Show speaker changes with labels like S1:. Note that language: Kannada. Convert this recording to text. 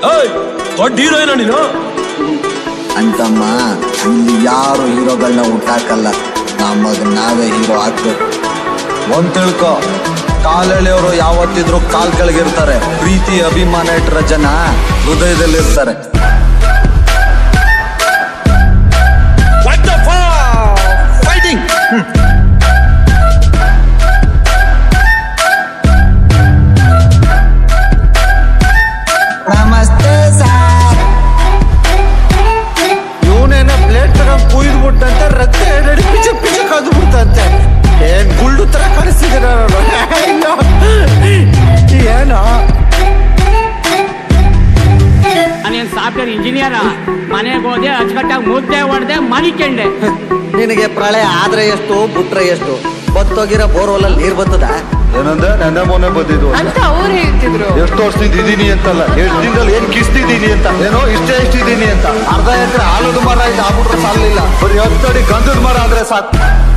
S1: ಏಯ್ ದೊಡ್ಡ ಹೀರೋಯಿನ ನೀನು
S2: ಅಂತಮ್ಮ ಇಲ್ಲಿ ಯಾರು ಹೀರೋಗಳನ್ನ ಹುಟ್ಟಾಕಲ್ಲ ನಮಗ್ ನಾವೇ ಹೀರೋ ಆಗ್ಬೇಕು ಒಂದ್ ತಿಳ್ಕೊ ಕಾಲೆಳೆಯವರು ಯಾವತ್ತಿದ್ರು ಕಾಲ್ ಕೆಳಗಿರ್ತಾರೆ ಪ್ರೀತಿ ಅಭಿಮಾನ ಇಟ್ಟರ ಜನ ಹೃದಯದಲ್ಲಿರ್ತಾರೆ ಫೈಟಿಂಗ್ ನಮಸ್ತೆ ಸರ್
S3: ಇವನೇನ ಪ್ಲೇಟ್ ತಗೊಂಡ್ ಕುಯ್ದು ಬಿಟ್ಟಂತೆ ರಕ್ತ ಎಡಡಿ ಪಿಚ ಪಿಚ ಕದ್ದು ಬಿಡ್ತಂತೆ ಏನ್ ಗುಳ್ಳು ತರ ಕಾಣಿಸ್ತಿದ್ದೀರ ಏನೋ
S4: ನಾನೇನ್ ಸಾಫ್ಟ್ವೇರ್ ಇಂಜಿನಿಯರ್ ಮನೆಗೆ ಹೋದೆ ಅಚ್ಚುಕಟ್ಟಾಗಿ ಮುದ್ದೆ ಹೊಡೆದೆ ಮನಿಕೊಂಡೆ
S3: ನಿನಗೆ ಪ್ರಳಯ ಆದ್ರೆ ಎಷ್ಟು ಬಿಟ್ರೆ ಎಷ್ಟು ಬತ್ತೋಗಿರೋ ಬೋರ್ವೆಲ್ ನೀರ್ ಬರ್ತದ
S5: ಏನಂದ ನನ್ನ ಮೊನ್ನೆ ಬಂದಿದ್ದು
S6: ಅಂತ ಅವ್ರು ಹೇಳ್ತಿದ್ರು
S5: ಎಷ್ಟು ವರ್ಷದಿಂದ ಇದೀನಿ ಅಂತಲ್ಲ ಎಷ್ಟು ದಿನದಲ್ಲಿ ಏನ್ ಕಿಸ್ತಿದ್ದೀನಿ ಅಂತ ಏನೋ ಇಷ್ಟೇ ಎಷ್ಟಿದ್ದೀನಿ ಅಂತ ಅರ್ಧ ಎಕರೆ ಆಲದ ಮರ ಇದು ಆಗ್ಬಿಟ್ರೆ ಸಾಲಿಲ್ಲ ಬರೀ ಹತ್ತಡಿ ಗಂಧದ ಮರ ಅಂದ್ರೆ ಸಾಕು